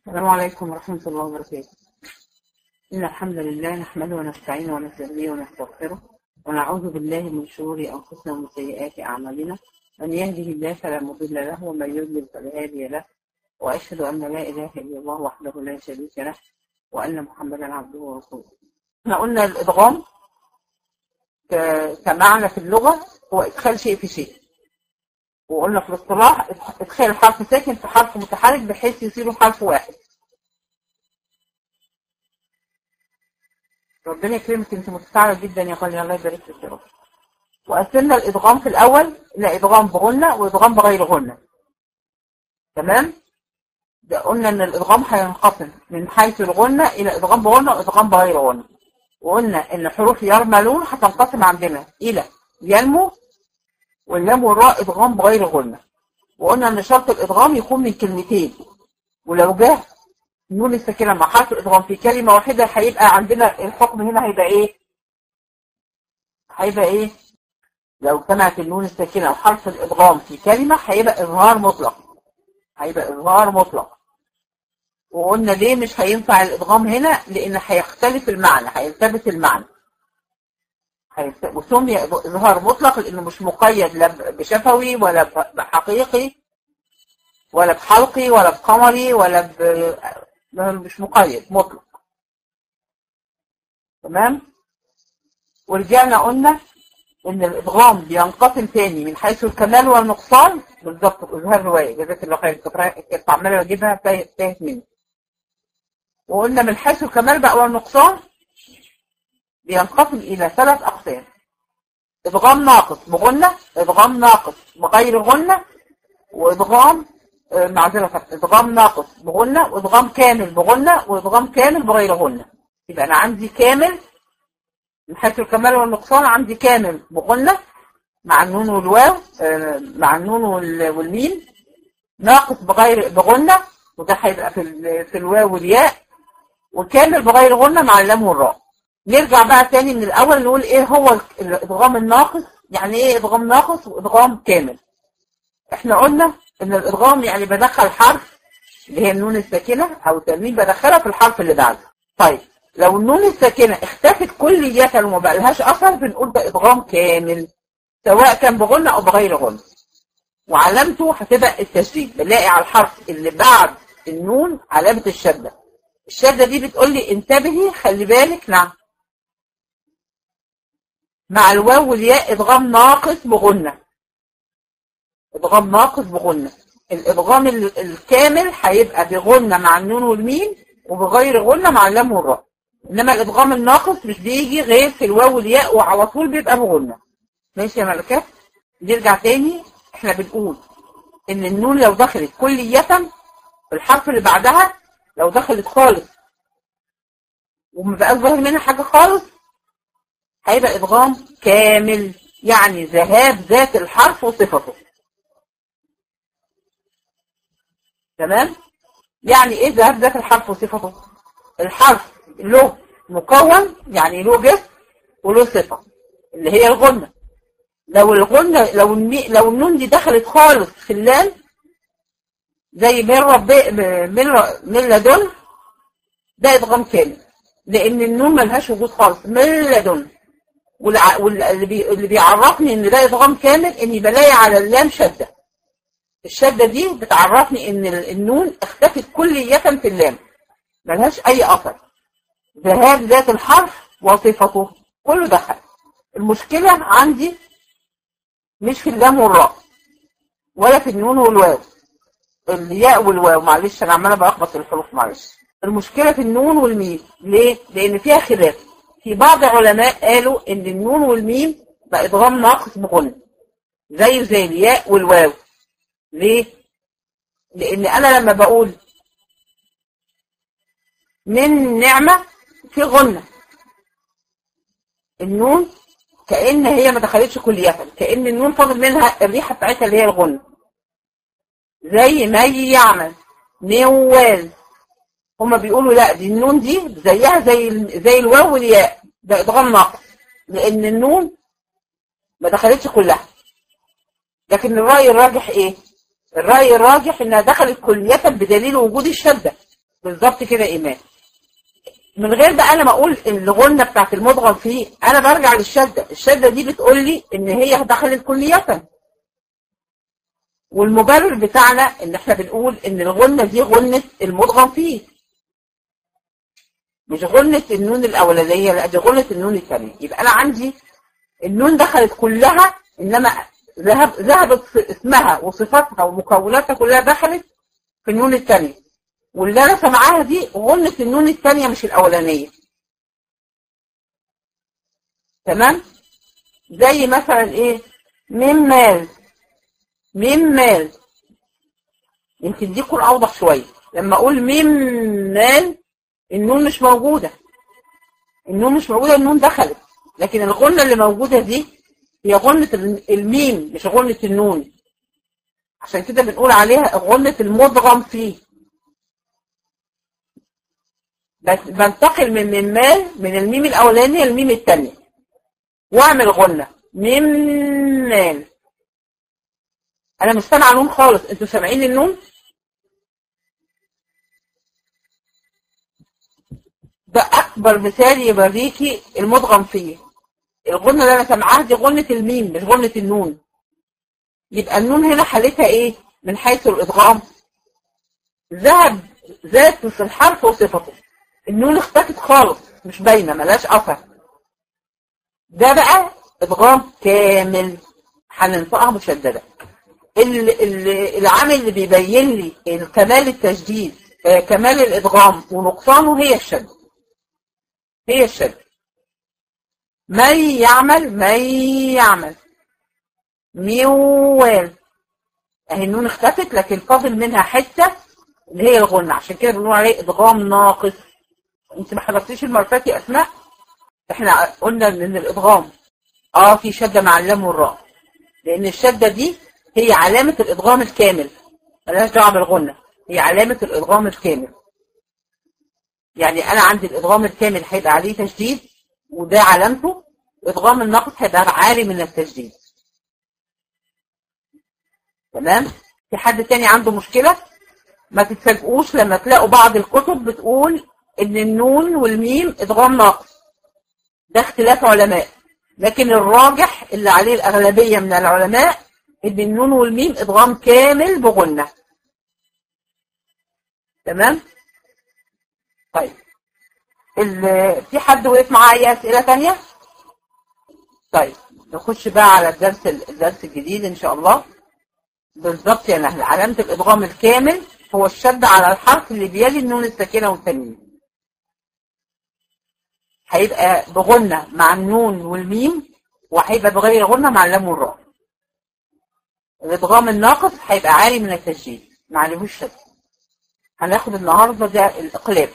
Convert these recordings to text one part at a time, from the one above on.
السلام عليكم ورحمة الله وبركاته إن الحمد لله نحمده ونستعينه ونستهديه ونستغفره ونعوذ بالله من شرور أنفسنا ومن سيئات أعمالنا من يهده الله فلا مضل له ومن يضلل فلا هادي له وأشهد أن لا إله إلا الله وحده لا شريك له وأن محمدا عبده ورسوله احنا قلنا الإدغام ك- كمعنى في اللغة هو إدخال شيء في شيء وقلنا في الاصطلاح ادخال حرف ساكن في حرف متحرك بحيث يصير حرف واحد ربنا يكرمك انت متفاعله جدا يا غالي الله يبارك فيك يا رب وقسمنا الادغام في الاول الى ادغام بغنى وادغام بغير غنى تمام ده قلنا ان الادغام هينقسم من حيث الغنى الى ادغام بغنى وادغام بغير غنى وقلنا ان حروف يرملون هتنقسم عندنا الى ينمو واللام والراء ادغام بغير غنى وقلنا ان شرط الادغام يكون من كلمتين ولو جه نون الساكنه مع حرف الادغام في كلمه واحده هيبقى عندنا الحكم هنا هيبقى ايه هيبقى ايه لو سمعت النون الساكنه وحرف الادغام في كلمه هيبقى اظهار مطلق هيبقى اظهار مطلق وقلنا ليه مش هينفع الادغام هنا لان هيختلف المعنى هيلتبس المعنى هيلت- وسمي اظهار مطلق لانه مش مقيد لا بشفوي ولا بحقيقي ولا بحلقي ولا بقمري ولا ب... مش مقيد مطلق تمام ورجعنا قلنا ان الادغام بينقسم تاني من حيث الكمال والنقصان بالظبط اظهار روايه جزاك الله خير كنت رايح- كنت عماله اجيبها تاهت تاهت مني وقلنا من حيث الكمال بقى والنقصان بينقسم الى ثلاث اقسام ادغام ناقص بغنى ادغام ناقص بغير غنى وادغام آه، معذرة ادغام ناقص بغنى وادغام كامل بغنى وادغام كامل بغير غنى يبقى انا عندي كامل من حيث الكمال والنقصان عندي كامل بغنى مع النون والواو آه، مع النون وال- والميم ناقص بغير بغنى وده هيبقى في ال- في الواو والياء وكامل بغير غنى مع اللام والراء نرجع بقى تاني من الاول نقول ايه هو الادغام الناقص يعني ايه ادغام ناقص وادغام كامل احنا قلنا ان الادغام يعني بدخل حرف اللي هي النون الساكنه او التنوين بدخلها في الحرف اللي بعده طيب لو النون الساكنه اختفت كلية وما بقالهاش اثر بنقول ده ادغام كامل سواء كان بغنى او بغير غنى وعلامته هتبقى التشديد بنلاقي على الحرف اللي بعد النون علامه الشده الشده دي بتقول لي انتبهي خلي بالك نعم مع الواو والياء ادغام ناقص بغنى ادغام ناقص بغنى الادغام ال- الكامل هيبقى بغنى مع النون والميم وبغير غنى مع اللام والراء انما الادغام الناقص مش بيجي غير في الواو والياء وعلى طول بيبقى بغنى ماشي يا ملكات نرجع تاني احنا بنقول ان النون لو دخلت كلية في الحرف اللي بعدها لو دخلت خالص وما بقاش ظاهر منها حاجة خالص هيبقى ادغام كامل يعني ذهاب ذات الحرف وصفته تمام يعني ايه ذهاب ذات الحرف وصفته الحرف له مكون يعني له جسم وله صفة اللي هي الغنة لو الغنة لو الني لو النون دي دخلت خالص في اللام زي من رب من ر- من لدن ده ادغام كامل لان النون ملهاش وجود خالص من لدن والع- واللي بي... اللي بيعرفني ان ده ادغام كامل اني بلاقي على اللام شده الشده دي بتعرفني ان ال- النون اختفت كلية في اللام ملهاش اي اثر ذهاب ذات الحرف وصفته كله دخل المشكلة عندي مش في اللام والراء ولا في النون والواو الياء والواو معلش انا عماله بلخبط الحروف معلش المشكله في النون والميم ليه لان فيها خلاف في بعض العلماء قالوا ان النون والميم بقى ادغام ناقص بغنى زي زي الياء والواو ليه لان انا لما بقول من نعمه في غنى النون كأن هي ما دخلتش كلية كأن النون فاضل منها الريحة بتاعتها اللي هي الغنى زي ما يعمل نوال هما بيقولوا لا دي النون دي زيها زي ال- زي الواو والياء ده ادغام ناقص لان النون ما دخلتش كلها لكن الرأي الراجح ايه الرأي الراجح انها دخلت كلية بدليل وجود الشدة بالظبط كده ايمان من غير بقى انا ما اقول الغنة بتاعت المدغم فيه انا برجع للشدة الشدة دي بتقول لي ان هي دخلت كلية والمبرر بتاعنا ان احنا بنقول ان الغنة دي غنة المدغم فيه مش غنة النون الاولانية لا دي غنة النون الثانية يبقى انا عندي النون دخلت كلها انما ذهب ذهبت اسمها وصفاتها ومكوناتها كلها دخلت في النون الثانية واللي انا سامعاها دي غنة النون الثانية مش الاولانية تمام زي مثلا ايه ميم مال ميم مال يمكن دي تكون اوضح شوية لما اقول ميم مال النون مش موجودة النون مش موجودة النون دخلت لكن الغنة اللي موجودة دي هي غنة الميم مش غنة النون عشان كده بنقول عليها غنة المدغم فيه بس بنتقل من من مال من الميم الاولانيه للميم الثانيه واعمل غنه ميم مال انا مش سامعه نون خالص انتوا سامعين النون ده اكبر مثال يوريكي المدغم فيه الغنه اللي انا سامعاها دي غنه الميم مش غنه النون يبقى النون هنا حالتها ايه من حيث الادغام ذهب ذات في الحرف وصفته النون اختفت خالص مش باينه ملاش اثر ده بقى ادغام كامل هننطقها مشدده العامل اللي بيبين لي كمال التشديد كمال الادغام ونقصانه هي الشد هي الشد من يعمل من يعمل ميوال اهي النون اختفت لكن فاضل منها حته اللي هي الغنة عشان كده بنقول عليه ادغام ناقص انت ما حضرتيش المرفات يا اسماء احنا قلنا ان الادغام اه في شده مع اللام والراء لان الشده دي هي علامه الادغام الكامل ملهاش دعوه بالغنه هي علامه الادغام الكامل يعني انا عندي الادغام الكامل هيبقى عليه تشديد وده علامته ادغام الناقص هيبقى عالي من التشديد تمام في حد تاني عنده مشكله ما تتفاجئوش لما تلاقوا بعض الكتب بتقول ان النون والميم ادغام ناقص ده اختلاف علماء لكن الراجح اللي عليه الاغلبيه من العلماء ان النون والميم ادغام كامل بغنه تمام طيب في حد وقف معاه اي اسئله ثانيه طيب نخش بقى على الدرس الدرس الجديد ان شاء الله بالظبط يا نهل علامه الادغام الكامل هو الشد على الحرف اللي بيلي النون الساكنه والتنوين هيبقى بغنة مع النون والميم وهيبقى بغير غنة مع اللام والراء الادغام الناقص هيبقى عالي من التسجيل ما عليهوش شد هناخد النهارده ده الاقلاب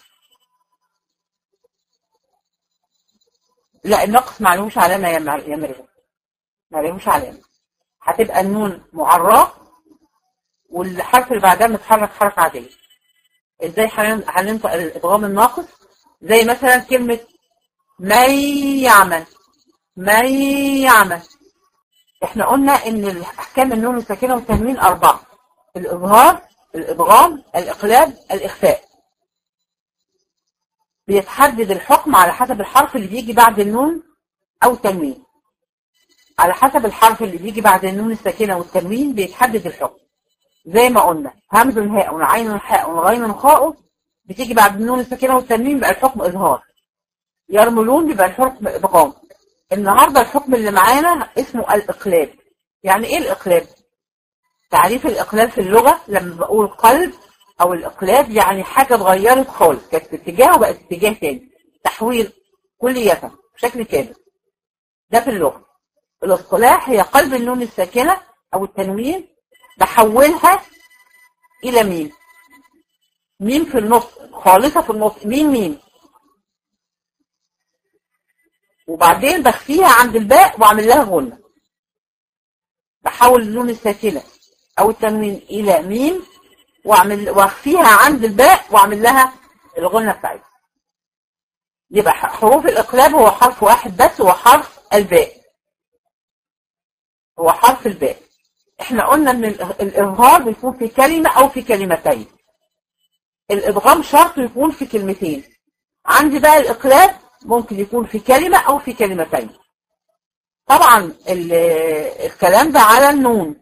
لا النقص ما عليهوش علامه يا يا مريم ما عليهوش علامه هتبقى النون معراه والحرف اللي بعدها متحرك حركه عاديه ازاي هننطق الادغام الناقص زي مثلا كلمه من يعمل من يعمل احنا قلنا ان الاحكام النون الساكنه والتنوين اربعه الاظهار الادغام الاقلاب الاخفاء بيتحدد الحكم على حسب الحرف اللي بيجي بعد النون او التنوين على حسب الحرف اللي بيجي بعد النون الساكنه والتنوين بيتحدد الحكم زي ما قلنا همز هاء عين حاء غين خاء بتيجي بعد النون الساكنه والتنوين بقى الحكم اظهار يرملون بيبقى الحكم ادغام النهارده الحكم اللي معانا اسمه الاقلاب يعني ايه الاقلاب تعريف الاقلاب في اللغه لما بقول قلب او الاقلاب يعني حاجه اتغيرت خالص كانت في اتجاه وبقت اتجاه تاني تحويل كلية بشكل كامل ده في اللغه الاصطلاح هي قلب النون الساكنه او التنوين بحولها الى ميم ميم في النص خالصه في النص ميم ميم وبعدين بخفيها عند الباء واعمل لها غنة بحول النون الساكنة او التنوين الى ميم واعمل واخفيها عند الباء واعمل لها الغنة بتاعتها يبقى حروف الاقلاب هو حرف واحد بس هو حرف الباء هو حرف الباء احنا قلنا ان الاظهار بيكون في كلمة او في كلمتين الادغام شرط يكون في كلمتين عندي بقى الاقلاب ممكن يكون في كلمة او في كلمتين طبعا الكلام ده على النون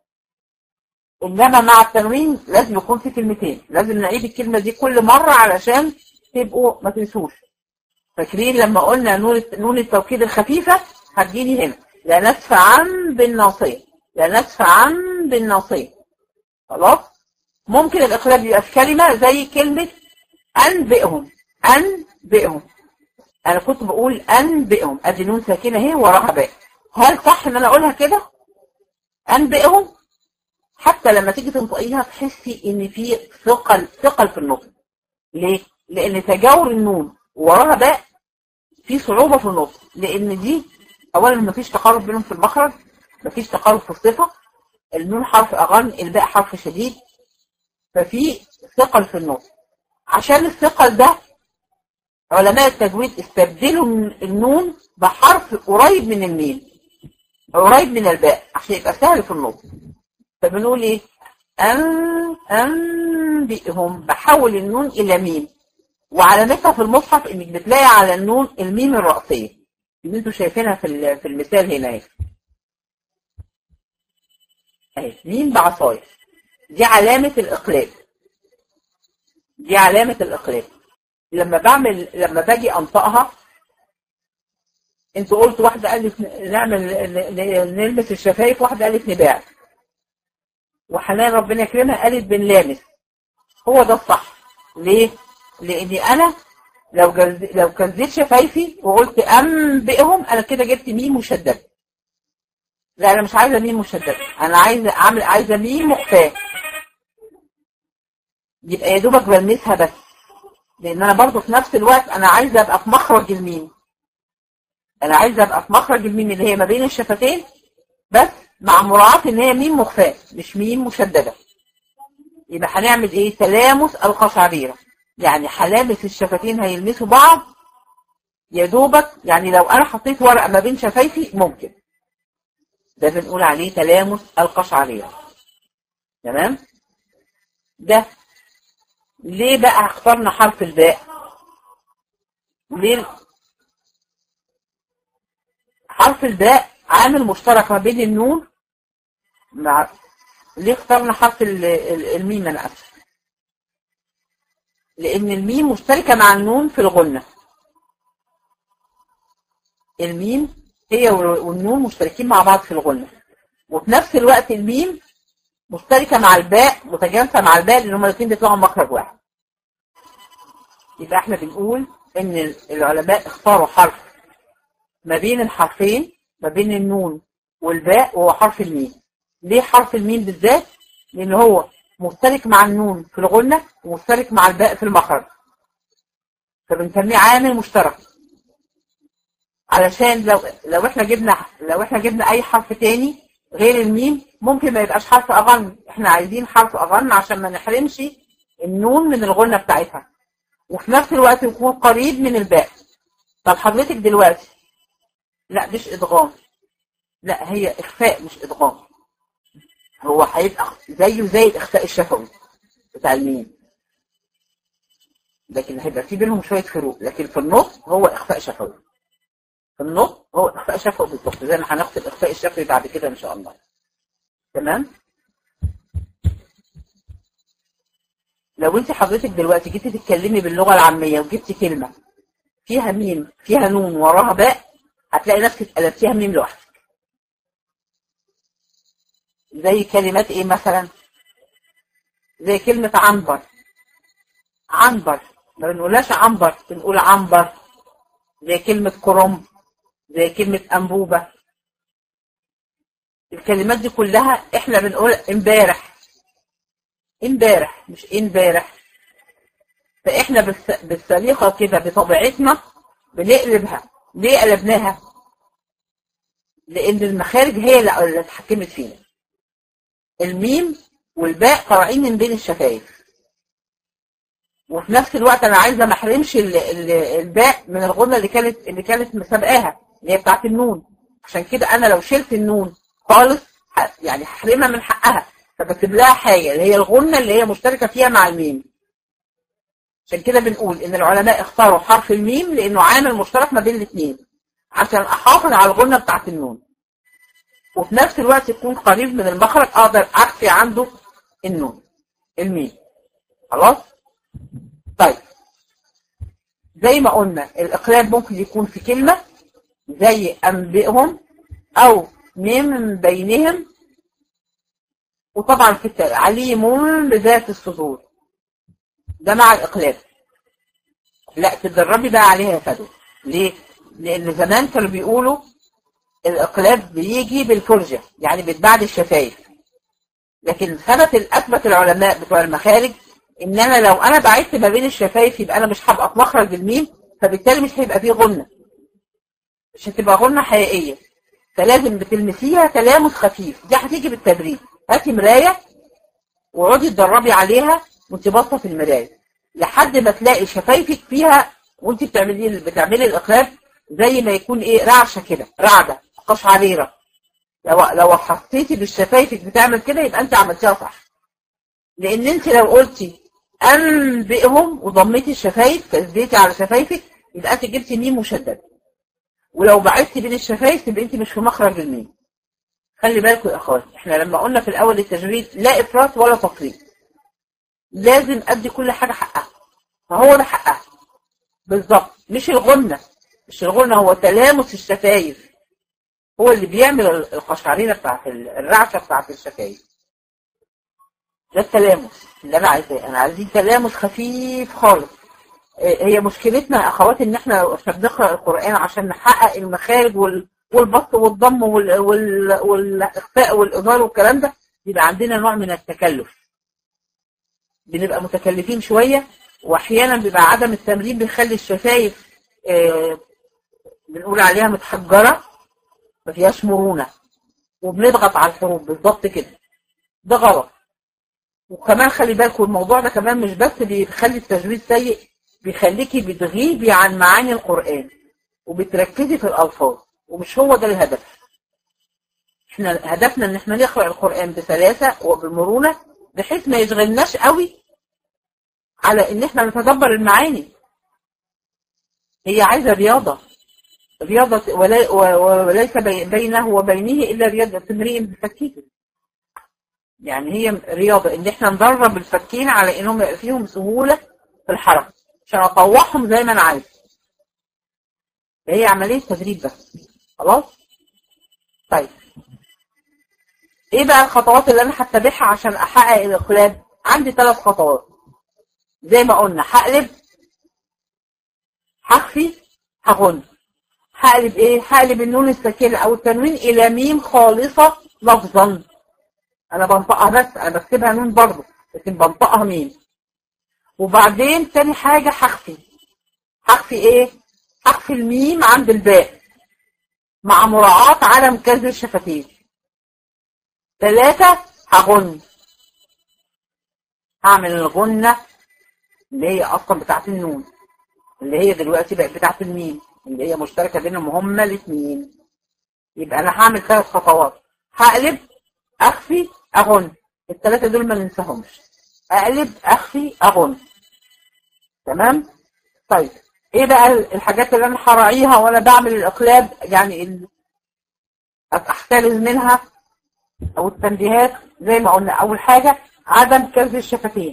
انما مع التنوين لازم يكون في كلمتين لازم نعيد الكلمة دي كل مرة علشان تبقوا ما تنسوش فاكرين لما قلنا نون نون التوكيد الخفيفة هتجيني هنا لا نسف عن بالناصية لا نسف عن بالناصية خلاص ممكن الاقلاب يبقى في كلمة زي كلمة انبئهم انبئهم انا كنت بقول انبئهم ادي نون ساكنة اهي وراها باء هل صح ان انا اقولها كده انبئهم حتى لما تيجي تنطقيها تحسي ان في ثقل ثقل في النطق ليه لان تجاور النون وراها باء في صعوبة في النطق لان دي اولا مفيش تقارب بينهم في المخرج مفيش تقارب في الصفة النون حرف اغن الباء حرف شديد ففي ثقل في النطق عشان الثقل ده علماء التجويد استبدلوا النون بحرف قريب من الميم قريب من الباء عشان يبقى سهل في النطق فبنقول ايه أن أنبئهم بحول النون إلى ميم وعلامتها في المصحف انك بتلاقي على النون الميم الرأسية اللي انتوا شايفينها في في المثال هنا اهي اهي ميم بعصاية دي علامة الإقلاب دي علامة الإقلاب لما بعمل لما باجي أنطقها انتوا قلتوا واحدة قالت نعمل نلمس الشفايف واحدة قالت نباع وحنان ربنا يكرمها قالت بنلامس هو ده الصح ليه؟ لاني انا لو جلز... لو كنزيت شفايفي وقلت انبئهم انا كده جبت ميم مشدده لا انا مش عايزه ميم مشدده انا عايزه اعمل عايزه ميم مخفاه يبقى يا دوبك بلمسها بس لان انا برضو في نفس الوقت انا عايزه ابقى في مخرج الميم انا عايزه ابقى في مخرج الميم اللي هي ما بين الشفتين بس مع مراعاه ان هي ميم مخفاه مش ميم مشدده يبقى هنعمل ايه تلامس القشعريره يعني هلامس الشفتين هيلمسوا بعض يا دوبك يعني لو انا حطيت ورقه ما بين شفايفي ممكن ده بنقول عليه تلامس القشعريره تمام ده ليه بقى اخترنا حرف الباء ليه حرف الباء عامل مشترك ما بين النون مع ليه اخترنا حرف الميم انا اسف لان الميم مشتركه مع النون في الغنه الميم هي والنون مشتركين مع بعض في الغنه وفي نفس الوقت الميم مشتركه مع الباء متجانسه مع الباء لان هما الاثنين بيطلعوا مخرج واحد يبقى احنا بنقول ان العلماء اختاروا حرف ما بين الحرفين ما بين النون والباء وهو حرف الميم ليه حرف الميم بالذات لان هو مشترك مع النون في الغنة ومشترك مع الباء في المخرج فبنسميه عامل مشترك علشان لو لو احنا جبنا لو احنا جبنا اي حرف تاني غير الميم ممكن ما يبقاش حرف اغن احنا عايزين حرف اغن عشان ما نحرمش النون من الغنة بتاعتها وفي نفس الوقت يكون قريب من الباء طب حضرتك دلوقتي لا مش ادغام لا هي اخفاء مش ادغام هو هيبقى زيه زي الاخفاء الشفوي بتاع الميم لكن هيبقى في بينهم شويه فروق لكن في النص هو اخفاء شفوي في النص هو اخفاء شفوي بالظبط زي ما هناخد الاخفاء الشفوي بعد كده ان شاء الله تمام لو انت حضرتك دلوقتي جيتي تتكلمي باللغه العاميه وجبتي كلمه فيها ميم فيها نون وراها باء هتلاقي نفسك قلبتيها ميم لوحدك زي كلمات ايه مثلا زي كلمة عنبر عنبر ما بنقولهاش عنبر بنقول عنبر زي كلمة كرنب زي كلمة أنبوبة الكلمات دي كلها احنا بنقول امبارح امبارح مش امبارح فاحنا بالسليقة كده بطبيعتنا بنقلبها ليه قلبناها لان المخارج هي اللي اتحكمت فينا الميم والباء طالعين من بين الشفايف وفي نفس الوقت انا عايزه ما احرمش الباء من الغنه اللي كانت اللي كانت مسابقاها اللي هي بتاعت النون عشان كده انا لو شلت النون خالص يعني هحرمها من حقها فبكتب لها حاجه اللي هي الغنه اللي هي مشتركه فيها مع الميم عشان كده بنقول ان العلماء اختاروا حرف الميم لانه عامل مشترك ما بين الاثنين عشان احافظ على الغنة بتاعت النون وفي نفس الوقت يكون قريب من المخرج اقدر اخفي عنده النون الميم خلاص طيب زي ما قلنا الاقلاب ممكن يكون في كلمة زي انبئهم او من بينهم وطبعا في عليم بذات الصدور ده مع الاقلاب لا تدربي بقى عليها يا فدو ليه لان زمان كانوا بيقولوا الاقلاب بيجي بالفرجة يعني بتبعد الشفايف لكن ثبت الاثبت العلماء بتوع المخارج ان انا لو انا بعدت ما بين الشفايف يبقى انا مش هبقى مخرج بالميم فبالتالي مش هيبقى فيه غنة مش هتبقى غنة حقيقية فلازم بتلمسيها تلامس خفيف دي هتيجي بالتدريب هاتي مراية واقعدي تدربي عليها وانت باصه في المرايه لحد ما تلاقي شفايفك فيها وانت بتعملي بتعملي الاقلاب زي ما يكون ايه رعشه كده رعده قشعريره لو لو حسيتي بالشفايفك بتعمل كده يبقى انت عملتيها صح لان انت لو قلتي انبئهم وضميتي الشفايف فازديتي على شفايفك يبقى انت جبتي ميم مشدد ولو بعدتي بين الشفايف يبقى انت مش في مخرج الميم خلي بالكم يا اخواتي احنا لما قلنا في الاول التجويد لا افراط ولا تفريط لازم ادي كل حاجه حقها فهو ده حقها بالظبط مش الغنه مش الغنه هو تلامس الشفايف هو اللي بيعمل القشعريره بتاعت الرعشه بتاعت الشفايف ده التلامس اللي انا عايزاه انا عايزين تلامس خفيف خالص هي مشكلتنا يا اخواتي ان احنا احنا بنقرا القران عشان نحقق المخارج وال والبسط والضم وال... وال... والاخفاء والاظهار والكلام ده يبقى عندنا نوع من التكلف بنبقى متكلفين شويه واحيانا بيبقى عدم التمرين بيخلي الشفايف آه بنقول عليها متحجره ما فيهاش مرونه وبنضغط على الحروف بالظبط كده ده غلط وكمان خلي بالكم الموضوع ده كمان مش بس بيخلي التجويد سيء بيخليكي بتغيبي عن معاني القرآن وبتركزي في الألفاظ ومش هو ده الهدف احنا هدفنا ان احنا نقرأ القرآن بسلاسة وبمرونة بحيث ما يشغلناش قوي على ان احنا نتدبر المعاني هي عايزة رياضة رياضة ولا وليس بينه وبينه إلا رياضة امرئ بفكيته يعني هي رياضة ان احنا ندرب الفكين على انهم يبقى فيهم سهولة في الحركة عشان اطوعهم زي ما انا عايز هي عملية تدريب بس خلاص طيب ايه بقى الخطوات اللي انا هتبعها عشان احقق الاقلاب عندي ثلاث خطوات زي ما قلنا هقلب هخفي هغن هقلب ايه هقلب النون الساكنه او التنوين الى ميم خالصه لفظا انا بنطقها بس انا بكتبها نون برضه لكن بنطقها ميم وبعدين تاني حاجة هخفي هخفي ايه هخفي الميم عند الباء مع مراعاة عدم كسر الشفتين ثلاثة هغن هعمل الغنة اللي هي اصلا بتاعت النون اللي هي دلوقتي بقت بتاعت الميم اللي هي مشتركة بينهم هما الاثنين يبقى انا هعمل ثلاث خطوات هقلب اخفي اغن الثلاثة دول ما ننساهمش اقلب اخفي اغن تمام طيب ايه بقى الحاجات اللي انا هراعيها وانا بعمل الاقلاب يعني ال... احترز منها او التنبيهات زي ما قلنا اول حاجة عدم كسر الشفتين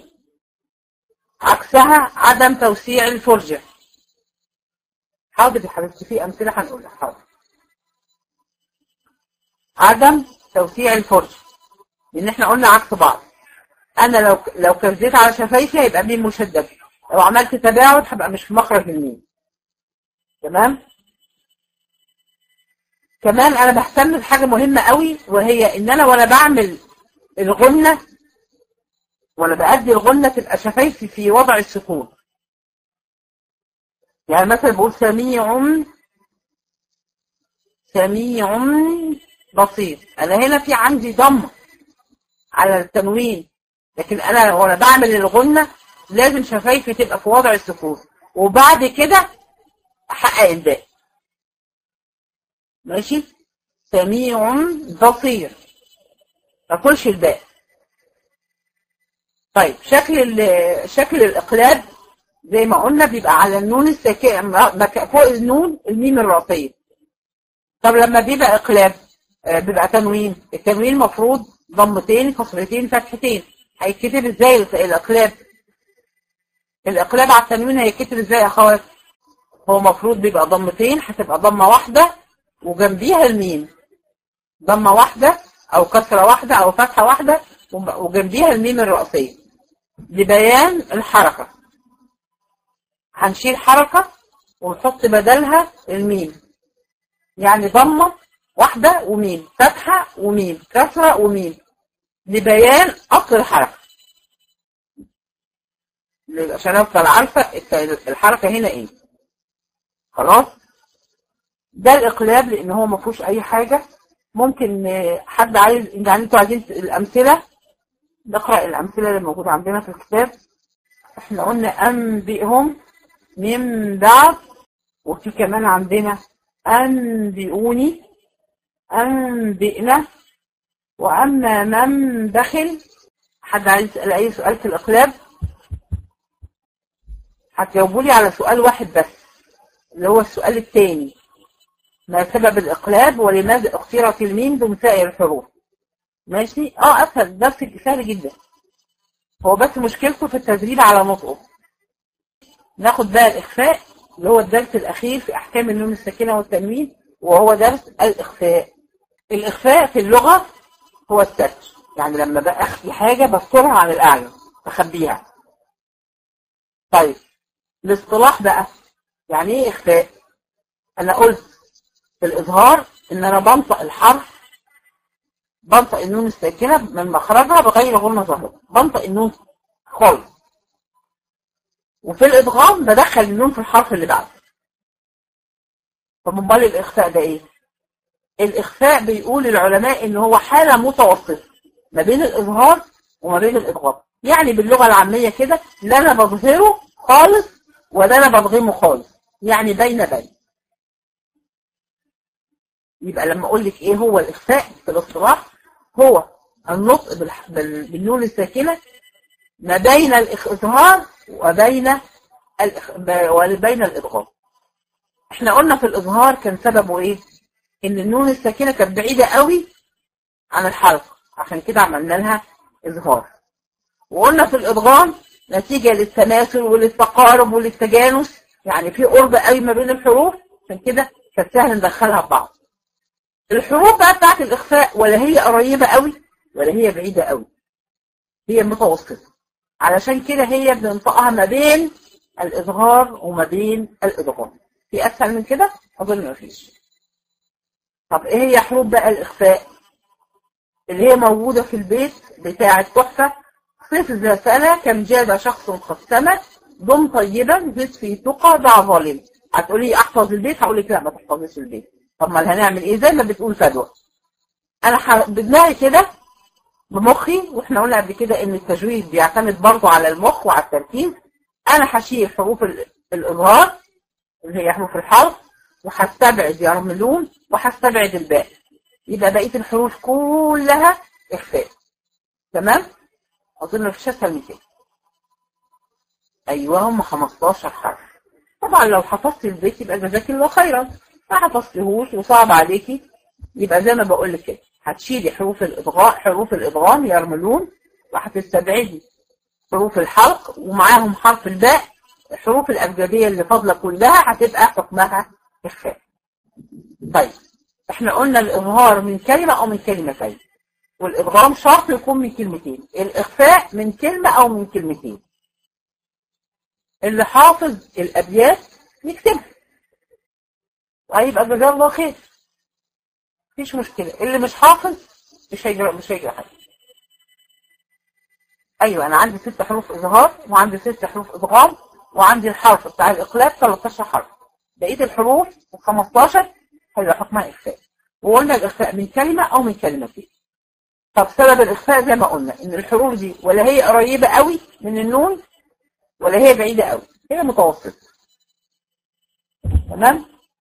عكسها عدم توسيع الفرجة حاضر يا حبيبتي في امثله هنقولها حاضر عدم توسيع الفرجة لان احنا قلنا عكس بعض انا لو لو كزيت على شفايفي هيبقى ميم مشدد لو عملت تباعد هبقى مش في مخرج الميم تمام كمان انا بهتم بحاجه مهمه قوي وهي ان انا وانا بعمل الغنه وانا بأدي الغنه تبقى شفايفي في وضع السكون يعني مثلا بقول سميع سميع بسيط انا هنا في عندي ضم على التنوين لكن انا وانا بعمل الغنة لازم شفايفي تبقى في وضع السكون وبعد كده احقق الباء ماشي سميع بصير ما اكلش الباء طيب شكل شكل الاقلاب زي ما قلنا بيبقى على النون الساكنة فوق النون الميم الرأسية طب لما بيبقى إقلاب آه بيبقى تنوين التنوين المفروض ضمتين كسرتين فتحتين هيتكتب ازاي الإقلاب الإقلاب على التنوين هيتكتب ازاي يا أخوات هو مفروض بيبقى ضمتين هتبقى ضمة واحدة وجنبيها الميم ضمة واحدة أو كسرة واحدة أو فتحة واحدة وجنبيها الميم الرأسية لبيان الحركة هنشيل حركة ونحط بدلها الميم يعني ضمة واحدة وميم فتحة وميم كسرة وميم لبيان أصل الحركة عشان أفضل عارفة الحركة هنا إيه خلاص ده الإقلاب لأن هو ما فيهوش أي حاجة ممكن حد عايز يعني انتوا عايزين الأمثلة نقرأ الأمثلة اللي موجودة عندنا في الكتاب احنا قلنا أنبئهم من بعد وفي كمان عندنا أنبئوني أنبئنا وأما من دخل حد عايز يسأل أي سؤال في الإقلاب هتجاوبوا لي على سؤال واحد بس اللي هو السؤال الثاني ما سبب الإقلاب ولماذا اختيرت الميم دون سائر الحروف ماشي اه اسهل درس سهل جدا هو بس مشكلته في التدريب على نطقه ناخد بقى الإخفاء اللي هو الدرس الأخير في أحكام النون الساكنة والتنوين وهو درس الإخفاء الإخفاء في اللغة هو الستر يعني لما بقى أخفي حاجة بسترها عن الأعين بخبيها طيب الاصطلاح بقى يعني ايه إخفاء أنا قلت في الإظهار إن أنا بنطق الحرف بنطق النون الساكنة من مخرجها بغير غنة ظاهرة بنطق النون خالص وفي الإدغام بدخل النون في الحرف اللي بعده طب امال الإخفاء ده إيه؟ الإخفاء بيقول العلماء إن هو حالة متوسطة ما بين الإظهار وما بين الإدغام يعني باللغة العامية كده لا أنا بظهره خالص ولا أنا بدغمه خالص يعني بين بين يبقى لما أقول لك إيه هو الإخفاء في الاصطلاح هو النطق بالنون الساكنة ما بين الإظهار وبين الإخ... وبين الإدغام احنا قلنا في الإظهار كان سببه إيه إن النون الساكنة كانت بعيدة قوي عن الحلقة عشان كده عملنا لها إظهار وقلنا في الإدغام نتيجة للتماثل وللتقارب وللتجانس يعني في قرب قوي ما بين الحروف عشان كده كان سهل ندخلها في بعض الحروف بقى بتاعت الإخفاء ولا هي قريبة قوي ولا هي بعيدة قوي هي متوسطة علشان كده هي بننطقها ما بين الإظهار وما بين الإدغام في أسهل من كده أظن ما فيش طب إيه هي حروف بقى الإخفاء اللي هي موجودة في البيت بتاع التحفة صيف ذا سنة كم جاد شخص قد سمت ضم طيبا زد في تقى ضع ظالم هتقولي احفظ البيت هقول لك لا ما تحفظيش البيت طب ما هنعمل ايه زي ما بتقول فدوى انا ح... بدماغي كده بمخي واحنا قلنا قبل كده ان التجويد بيعتمد برضه على المخ وعلى التركيز انا هشيل حروف الاظهار اللي هي حروف الحرف وهستبعد يرملون وهستبعد الباقي يبقى بقيه الحروف كلها اخفاء تمام اظن مفيش اسهل من كده ايوه هم 15 حرف طبعا لو حفظت البيت يبقى جزاك الله خيرا ما حفظتهوش وصعب عليكي يبقى زي ما بقول لك كده هتشيلي حروف الادغام حروف الادغام يرملون وهتستبعدي حروف الحلق ومعاهم حرف الباء الحروف الابجديه اللي فاضله كلها هتبقى حكمها اخفاء طيب احنا قلنا الاظهار من كلمه او من كلمتين والادغام شرط يكون من كلمتين الاخفاء من كلمه او من كلمتين اللي حافظ الابيات يكتبها وهيبقى جزاه الله خير مفيش مشكله اللي مش حافظ مش هيجرى مش هيجرى حاجه ايوه انا عندي ست حروف اظهار وعندي ست حروف ادغام وعندي الحرف بتاع الاقلاب 13 حرف بقيه الحروف 15 هيبقى حكمها اخفاء وقلنا الاخفاء من كلمه او من كلمتين طب سبب الاخفاء زي ما قلنا ان الحروف دي ولا هي قريبه قوي من النون ولا هي بعيده قوي هي متوسطه تمام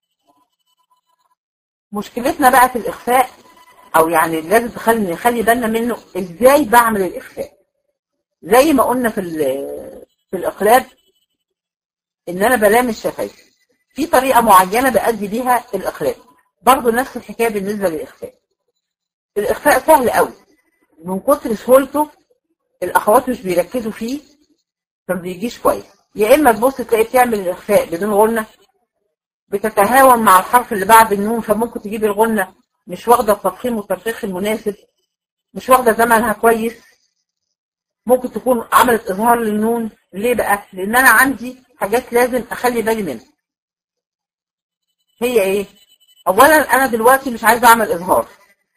مشكلتنا بقى في الاخفاء او يعني لازم تخلي نخلي بالنا منه ازاي بعمل الاخفاء زي ما قلنا في في الاقلاب ان انا بلام الشفايف في طريقة معينة بأدي بيها الإخلاء برضه نفس الحكاية بالنسبة للإخفاء الإخفاء سهل قوي من كتر سهولته الأخوات مش بيركزوا فيه فما بيجيش كويس يا إما تبص تلاقي بتعمل الإخفاء بدون غنة بتتهاون مع الحرف اللي بعد النون فممكن تجيب الغنة مش واخدة التفخيم والترخيص المناسب مش واخدة زمنها كويس ممكن تكون عملت إظهار للنون ليه بقى؟ لأن أنا عندي حاجات لازم أخلي بالي منها هي ايه اولا انا دلوقتي مش عايزه اعمل اظهار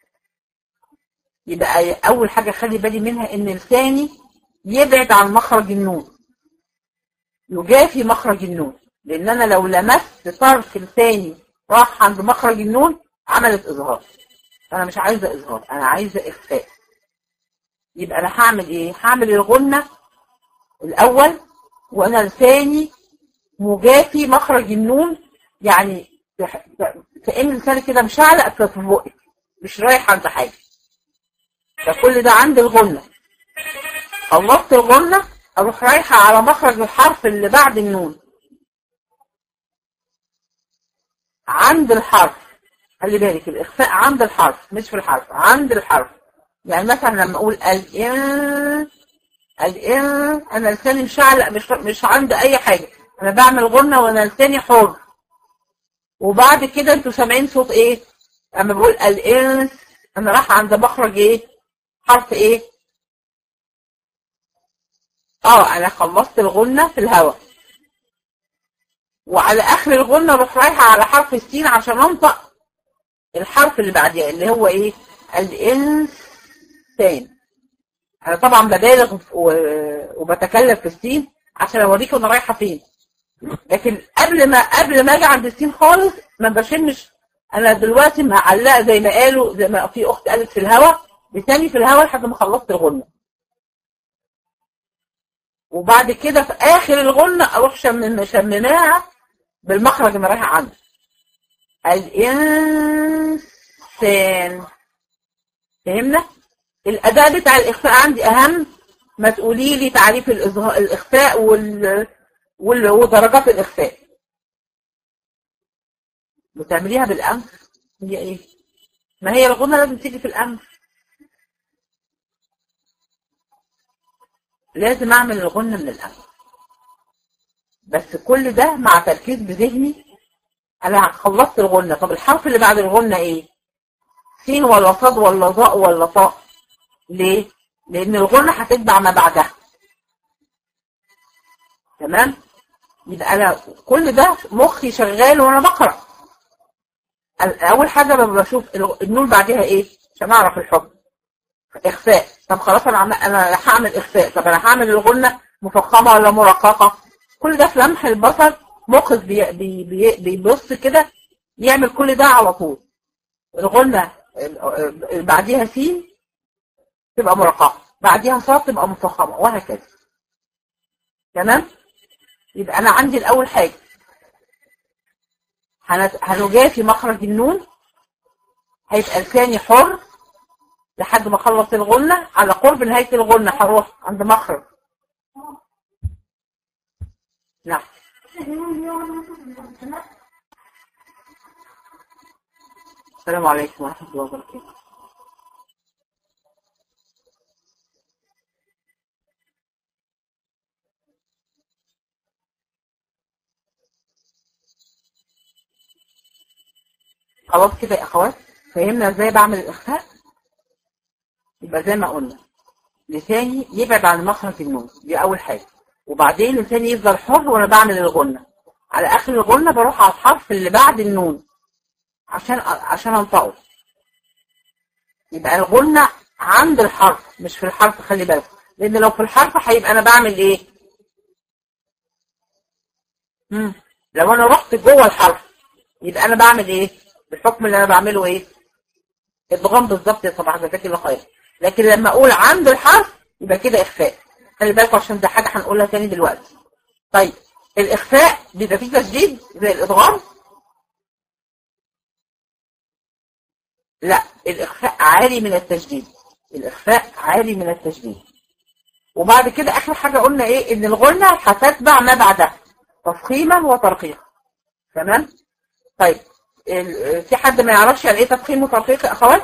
يبقى اول حاجه خلي بالي منها ان لساني يبعد عن مخرج النون يجافي مخرج النون لان انا لو لمست طرف لساني راح عند مخرج النون عملت اظهار انا مش عايزه اظهار انا عايزه اخفاء يبقى انا هعمل ايه هعمل الغنه الاول وانا لساني مجافي مخرج النون يعني كأن لسانك كده مشعلق في بقك مش رايح عند حاجة فكل ده عند الغنة خلصت الغنة اروح رايحة على مخرج الحرف اللي بعد النون عند الحرف خلي بالك الاخفاء عند الحرف مش في الحرف عند الحرف يعني مثلا لما اقول الان الان انا لساني مشعلق مش مش عند اي حاجة انا بعمل غنة وانا لساني حر وبعد كده انتوا سامعين صوت ايه اما بقول الانس انا راح عند مخرج ايه حرف ايه اه انا خلصت الغنة في الهواء وعلى اخر الغنة اروح رايحة على حرف السين عشان انطق الحرف اللي بعديه اللي هو ايه الانسان انا طبعا ببالغ وبتكلم في السين عشان اوريكم انا رايحة فين لكن قبل ما قبل ما اجي عند السين خالص ما بشمش انا دلوقتي معلقه زي ما قالوا زي ما في اخت قالت في الهوا لساني في الهوا لحد ما خلصت الغنه وبعد كده في اخر الغنه اروح شمم شمماها بالمخرج اللي رايحه عنه الانسان فهمنا الاداء بتاع الاخفاء عندي اهم ما تقولي لي تعريف الاخفاء وال ودرجات الإخفاء بتعمليها بالأنف هي إيه؟ ما هي الغنة لازم تيجي في الأنف لازم أعمل الغنة من الأنف بس كل ده مع تركيز بذهني أنا خلصت الغنة طب الحرف اللي بعد الغنة إيه؟ سين ولا صاد ولا ظاء ولا طاء ليه؟ لأن الغنة هتتبع ما بعدها تمام؟ يبقى انا كل ده مخي شغال وانا بقرا اول حاجه لما بشوف النون بعدها ايه عشان اعرف الحكم اخفاء طب خلاص انا عم... انا هعمل اخفاء طب انا هعمل الغنه مفخمه ولا مرققه كل ده في لمح البصر مخ بي... بي... بي... بيبص كده يعمل كل ده على طول الغنه بعديها سين تبقى مرققه بعديها صاد تبقى مفخمه وهكذا تمام يبقى أنا عندي الأول حاجة هنجافي مخرج النون هيبقى لساني حر لحد ما اخلص الغنة على قرب نهاية الغنة هروح عند مخرج نعم السلام عليكم ورحمة الله وبركاته خلاص كده يا اخوات فهمنا ازاي بعمل الاخفاء يبقى زي ما قلنا لساني يبعد عن مخرج النون دي اول حاجه وبعدين لساني يفضل حر وانا بعمل الغنه على اخر الغنه بروح على الحرف اللي بعد النون عشان عشان انطقه يبقى الغنه عند الحرف مش في الحرف خلي بالك لان لو في الحرف هيبقى انا بعمل ايه مم. لو انا رحت جوه الحرف يبقى انا بعمل ايه بالحكم اللي انا بعمله ايه ادغام بالظبط يا صباح جزاك الله خير لكن لما اقول عند الحرف يبقى كده اخفاء خلي بالكم عشان ده حاجه هنقولها تاني دلوقتي طيب الاخفاء بيبقى فيه تشديد زي الادغام لا الاخفاء عالي من التشديد الاخفاء عالي من التشديد وبعد كده اخر حاجه قلنا ايه ان الغنه هتتبع ما بعدها تفخيما وترقيقا تمام طيب ال- في حد ما يعرفش يعني ايه تفخيم وترقيق يا اخوات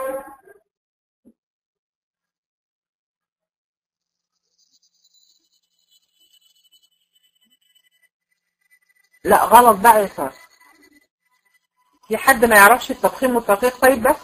لا غلط بقى يا ساره في حد ما يعرفش التفخيم والترقيق طيب بس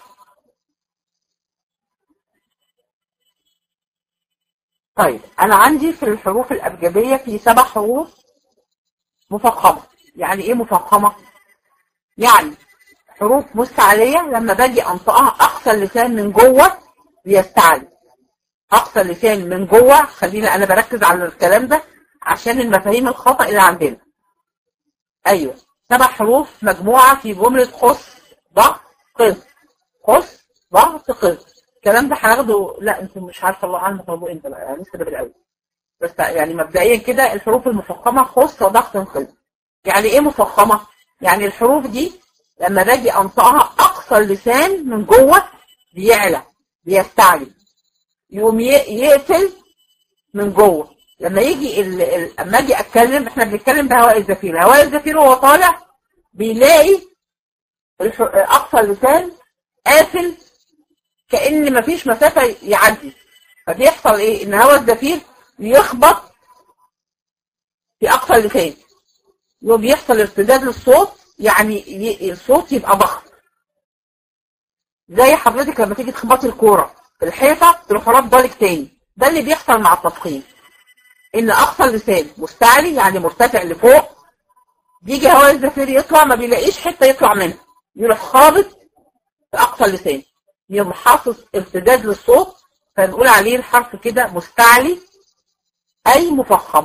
طيب انا عندي في الحروف الابجديه في سبع حروف مفخمه يعني ايه مفخمه يعني حروف مستعليه لما باجي انطقها اقصى اللسان من جوه بيستعلي اقصى اللسان من جوه خلينا انا بركز على الكلام ده عشان المفاهيم الخطا اللي عندنا ايوه سبع حروف مجموعه في جمله خص ضغط قص خص ضغط قص الكلام ده هناخده لا انتم مش عارفه الله اعلم هتاخدوه امتى بقى يعني لسه ده بالاول بس يعني مبدئيا كده الحروف المفخمه خص وضغط قص يعني ايه مفخمه يعني الحروف دي لما باجي انطقها اقصى اللسان من جوه بيعلى بيستعلي يقوم ي- يقفل من جوه لما يجي ال... ال... لما اجي اتكلم احنا بنتكلم بهواء الزفير هواء الزفير وهو طالع بيلاقي الح... اقصى اللسان قافل كان مفيش مسافه يعدي فبيحصل ايه ان هواء الزفير يخبط في اقصى اللسان يقوم بيحصل ارتداد للصوت يعني ي... الصوت يبقى ضخم زي حضرتك لما تيجي تخبطي الكوره في الحيطه تروح رافضه لك تاني ده اللي بيحصل مع التفخيم ان اقصى اللسان مستعلي يعني مرتفع لفوق بيجي هواء الزفير يطلع ما بيلاقيش حته يطلع منها يروح خابط في اقصى اللسان يقوم حاصل ارتداد للصوت فنقول عليه الحرف كده مستعلي اي مفخم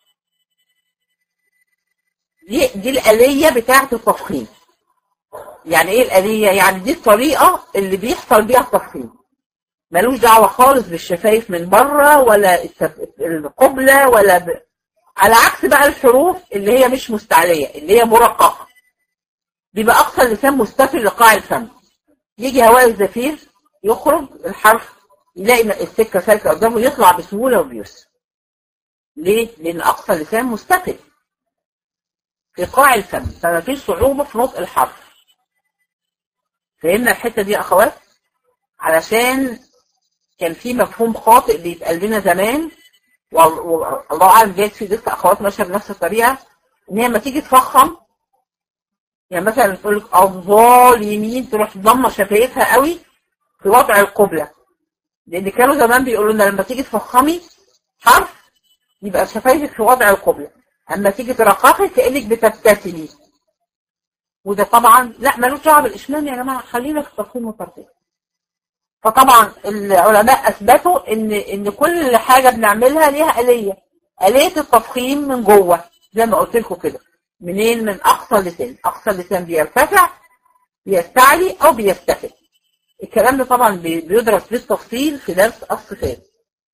دي دي الآلية بتاعة التفخيم يعني ايه الآلية يعني دي الطريقة اللي بيحصل بيها التفخيم ملوش دعوة خالص بالشفايف من بره ولا التف- القبلة ولا ب... على عكس بقى الحروف اللي هي مش مستعلية اللي هي مرققة بيبقى أقصى اللسان مستفل لقاع الفم يجي هواء الزفير يخرج الحرف يلاقي إن السكة سالكة قدامه يطلع بسهولة وبيسر ليه؟ لأن أقصى اللسان مستفل في قاع الفم فما فيش صعوبة في نطق الحرف فهمنا الحتة دي يا أخوات علشان كان في مفهوم خاطئ بيتقال لنا زمان وال- والله اعلم جايز في لسه اخوات ماشيه بنفس الطريقه ان هي لما تيجي تفخم يعني مثلا تقول لك اضال يمين تروح ضمه شفايفها قوي في وضع القبله لان كانوا زمان بيقولوا لنا لما تيجي تفخمي حرف يبقى شفايفك في وضع القبله اما تيجي ترققي كانك بتبتسمي وده طبعا لا ملوش دعوه بالاشمام يا جماعه خلينا في التفخيم والترقيق فطبعا العلماء اثبتوا ان ان كل حاجه بنعملها ليها اليه اليه التفخيم من جوه زي ما قلت لكم كده منين من اقصى اللسان اقصى اللسان بيرتفع بيستعلي او بيرتفع الكلام ده طبعا بي- بيدرس بالتفصيل في درس الصفات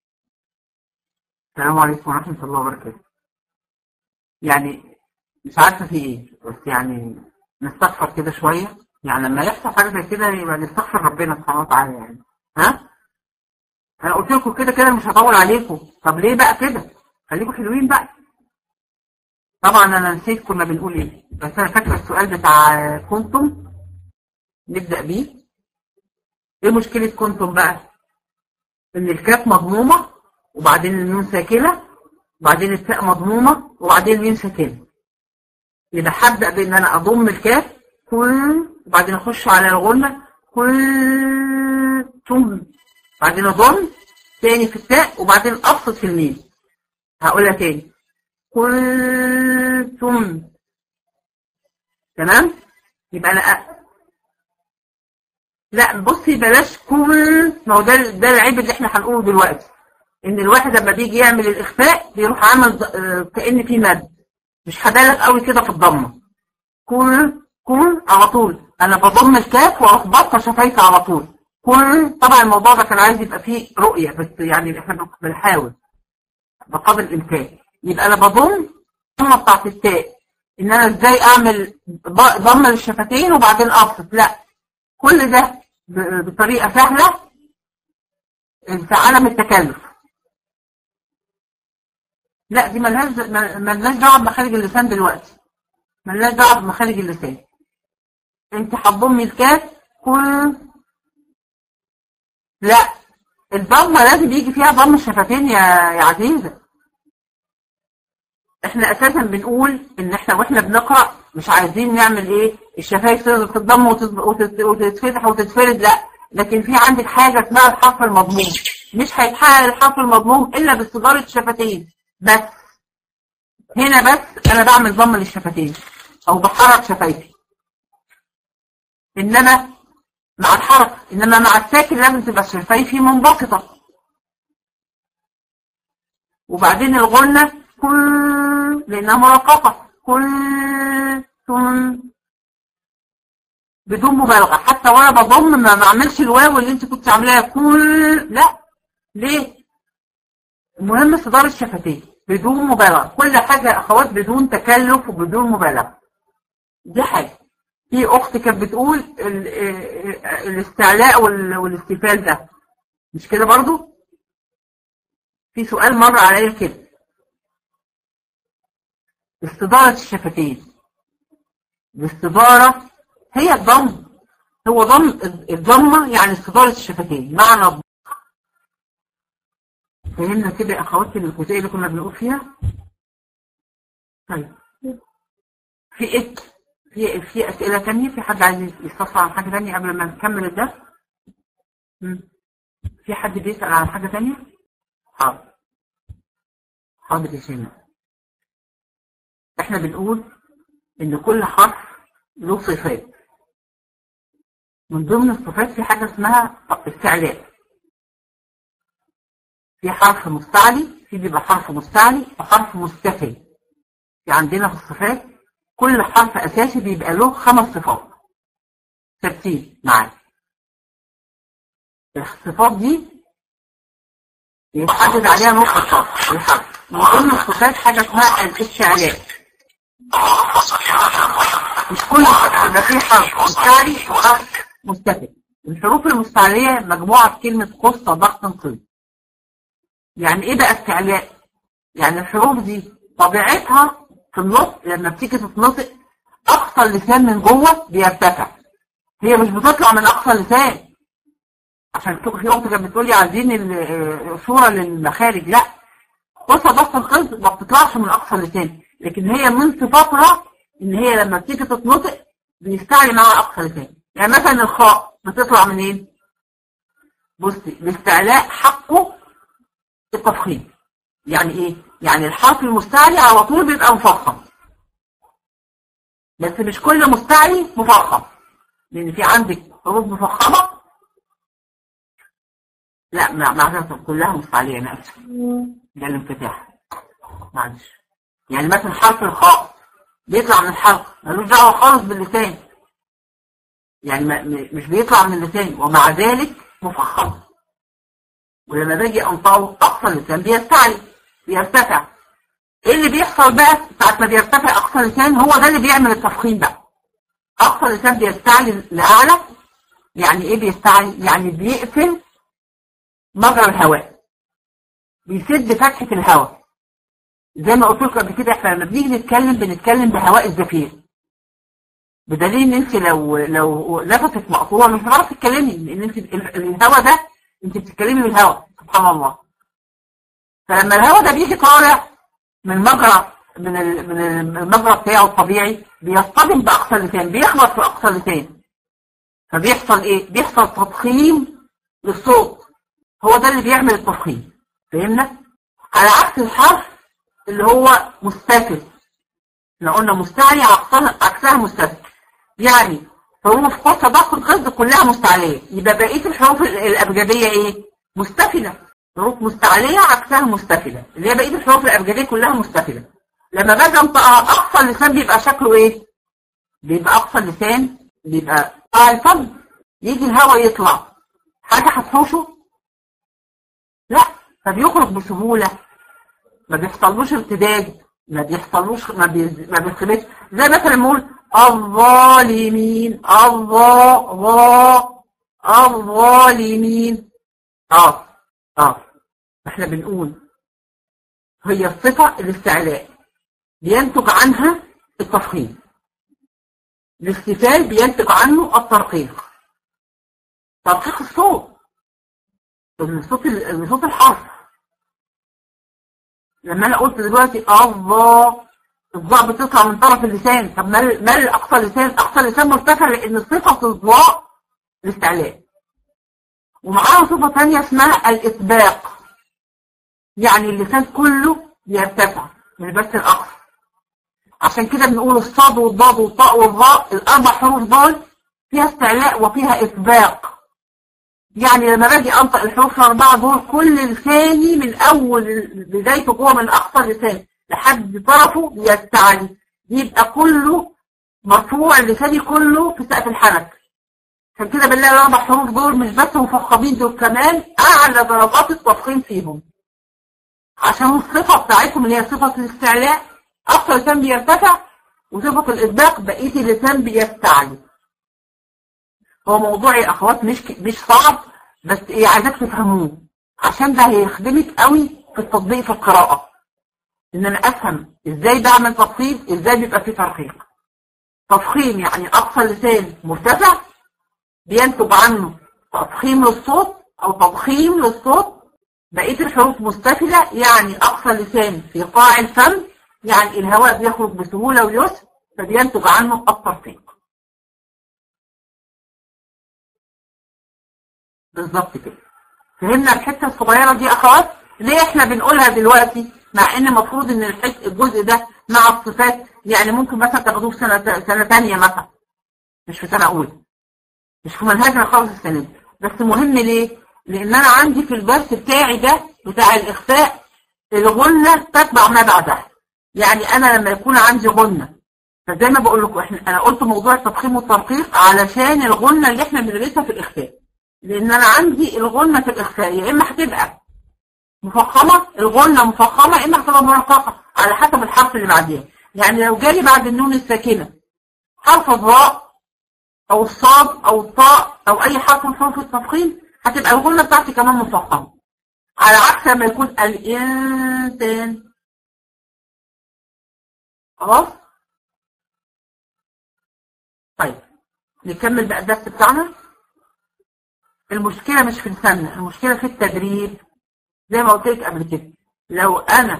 السلام عليكم ورحمه الله وبركاته يعني مش عارفه في ايه بس يعني نستغفر كده شويه يعني لما يحصل حاجه زي كده يبقى نستغفر ربنا سبحانه وتعالى يعني ها انا قلت لكم كده كده مش هطول عليكم طب ليه بقى كده خليكم حلوين بقى طبعا انا نسيت كنا بنقول ايه بس انا فاكره السؤال بتاع كنتم نبدا بيه ايه مشكله كنتم بقى ان الكاف مضمومه وبعدين النون ساكنه وبعدين التاء مضمومه وبعدين الميم ساكنه يبقى هبدا بان انا اضم الكاف كل وبعدين اخش على الغنة كنتم بعدين اضم تاني في التاء وبعدين ابسط في الميم هقولها تاني كنتم تمام يبقى انا أ... لا بصي بلاش كل ما هو ده ده العيب اللي احنا هنقوله دلوقتي ان الواحد لما بيجي يعمل الاخفاء بيروح عامل ض- آه، كأن في مد مش هبالغ قوي كده في الضمه كل كل على طول انا بضم الكاف واروح باطه شفايفي على طول كل طبعا الموضوع ده كان عايز يبقى فيه رؤيه بس يعني احنا بنحاول بقدر الامكان يبقى انا بضم الضمه بتاعت التاء ان انا ازاي اعمل ض- ضمه للشفتين وبعدين ابسط لا كل ده ب- بطريقه سهله في عالم التكلف لا دي ملهاش ملهاش دعوه بمخارج اللسان دلوقتي ملهاش دعوه بمخارج اللسان انت هتضمي الكاف كل لا الضمه لازم يجي فيها ضم الشفتين يا يا عزيزه احنا اساسا بنقول ان احنا واحنا بنقرا مش عايزين نعمل ايه الشفايف تتضم وتتفتح وتتفرد لا لكن في عندك حاجه اسمها الحرف المضموم مش هيتحقق الحرف المضموم الا باستداره الشفتين بس هنا بس انا بعمل ضم للشفتين او بحرك شفايفي انما مع الحركه انما مع الساكن لازم تبقى شفايفي منبسطه وبعدين الغنه كل لانها مرققه كل ثم بدون مبالغه حتى وانا بضم ما بعملش الواو اللي انت كنت عاملاها كل لا ليه المهم استدار الشفتين بدون مبالغه كل حاجه يا اخوات بدون تكلف وبدون مبالغه دي حاجه في اخت كانت بتقول الاستعلاء والاستفال ده مش كده برضو في سؤال مر عليا كده استدارة الشفتين الاستدارة هي الضم هو ضم الضمة يعني استدارة الشفتين معنى الضم فهمنا كده يا اخواتي الجزئيه اللي كنا بنقول فيها طيب في ايه في في اسئله ثانيه في حد عايز يستفسر عن حاجه ثانيه قبل ما نكمل الدرس في حد بيسال عن حاجه ثانيه حاضر حاضر يا شيماء احنا بنقول ان كل حرف له صفات من ضمن الصفات في حاجه اسمها استعلاء في حرف مستعلي في بيبقى حرف مستعلي وحرف مستفل في عندنا في الصفات كل حرف اساسي بيبقى له خمس صفات ثابتين معانا الصفات دي يتحدد عليها نقطة الحرف من ضمن الصفات حاجة اسمها الاستعلاء مش كل يبقى في حرف مستعلي وحرف مستفل الحروف المستعلية مجموعة في كلمة قصة ضغط قيد يعني ايه بقى استعلاء يعني الحروف دي طبيعتها في النطق لما بتيجي تتنطق اقصى اللسان من جوه بيرتفع هي مش بتطلع من اقصى اللسان عشان في اخت كانت بتقول لي عايزين صوره للمخارج لا قصه ضغط القلب ما بتطلعش من اقصى اللسان لكن هي من صفاتها ان هي لما بتيجي تتنطق بيستعلي معاها اقصى اللسان يعني مثلا الخاء بتطلع منين؟ بصي الاستعلاء حقه التفخيم يعني ايه يعني الحرف المستعلي على طول بيبقى مفخم بس مش كل مستعلي مفخم لان في عندك حروف مفخمه لا معذرة كلها مستعلية انا اسف ده الانفتاح معلش يعني مثلا حرف الخاء بيطلع من الحلق ملوش دعوه خالص باللسان يعني ما مش بيطلع من اللسان ومع ذلك مفخم ولما باجي انطقه اقصى اللسان بيستعلي بيرتفع ايه اللي بيحصل بقى ساعة ما بيرتفع اقصى اللسان هو ده اللي بيعمل التفخيم بقى اقصى اللسان بيستعلي لاعلى يعني ايه بيستعلي يعني بيقفل مجرى الهواء بيسد فتحة الهواء زي ما قلت لكم قبل كده احنا لما بنيجي نتكلم بنتكلم بهواء الزفير بدليل ان انت لو لو نفسك مقطوع مش هتعرفي تتكلمي لان انت الهواء ده انت بتتكلمي بالهواء سبحان الله فلما الهواء ده بيجي طالع من مجرى من من المجرى بتاعه الطبيعي بيصطدم باقصى اللسان بيخبط في اقصى اللسان فبيحصل ايه؟ بيحصل تضخيم للصوت هو ده اللي بيعمل التضخيم فهمنا؟ على عكس الحرف اللي هو مستتر احنا قلنا مستعلي عكسها عكسها مستتر يعني حروف قصة ضغط القصد كلها مستعلية يبقى بقية الحروف الأبجدية ايه؟ مستفلة حروف مستعلية عكسها مستفلة اللي هي بقية الحروف الأبجدية كلها مستفلة لما باجي انطقها أقصى اللسان بيبقى شكله ايه؟ بيبقى أقصى اللسان بيبقى طالع الفم يجي الهواء يطلع حاجة هتحوشه؟ لا فبيخرج بسهولة ما بيحصلوش ارتداد ما بيحصلوش ما بي ما بيخرجش زي مثلا نقول الظالمين الله الظالمين اه اه احنا بنقول هي الصفة الاستعلاء بينتج عنها التفخيم الاستفال بينتج عنه الترقيق ترقيق الصوت صوت صوت الحرف لما انا قلت دلوقتي الله الضاء بتطلع من طرف اللسان طب ما اقصى اللسان اقصى اللسان مرتفع لان صفه الضاء الاستعلاء ومعاها صفه ثانيه اسمها الاطباق يعني اللسان كله بيرتفع مش بس الاقصى عشان كده بنقول الصاد والضاد والطاء والظاء الاربع حروف دول فيها استعلاء وفيها اطباق يعني لما باجي انطق الحروف الاربعه دول كل لساني من اول بدايته جوه من اقصى اللسان لحد طرفه بيستعلي يبقى كله مرفوع لساني كله في سقف الحنك عشان كده بنلاقي الاربع حروف دول مش بس مفخمين دول كمان اعلى درجات التفخيم فيهم عشان الصفه بتاعتهم اللي هي صفه الاستعلاء اقصى لسان بيرتفع وصفه الاطباق بقيه اللسان بيستعلي هو موضوع يا اخوات مش مش صعب بس ايه عايزاك تفهموه عشان ده هيخدمك قوي في التطبيق في القراءه ان انا افهم ازاي بعمل تفخيم ازاي بيبقى فيه ترقيق تفخيم يعني اقصى اللسان مرتفع بينتج عنه تفخيم للصوت او تضخيم للصوت بقيه الحروف مستفله يعني اقصى اللسان في قاع الفم يعني الهواء بيخرج بسهوله ويسر فبينتج عنه الترقيق بالظبط كده فهمنا الحته الصغيره دي اخوات ليه احنا بنقولها دلوقتي مع ان المفروض ان الجزء ده مع الصفات يعني ممكن مثلا تاخدوه في سنه سنه ثانيه مثلا مش في سنه اولى مش في منهجنا خالص السنه دي بس مهم ليه؟ لان انا عندي في الدرس بتاعي ده بتاع الاخفاء الغنه تتبع ما بعدها يعني انا لما يكون عندي غنه فزي ما بقول لكم احنا انا قلت موضوع التضخيم والترقيق علشان الغنه اللي احنا بندرسها في الاخفاء لان انا عندي الغنه في الاخفاء يا اما هتبقى مفخمه الغنه مفخمه يا اما هتبقى مرققه على حسب الحرف اللي بعديها يعني لو جالي بعد النون الساكنه حرف الراء او الصاد او الطاء او اي حرف من حروف التفخيم هتبقى الغنه بتاعتي كمان مفخمه على عكس لما يكون الانسان خلاص طيب نكمل بقى الدرس بتاعنا المشكلة مش في الفن المشكلة في التدريب زي ما قلت لك قبل كده لو انا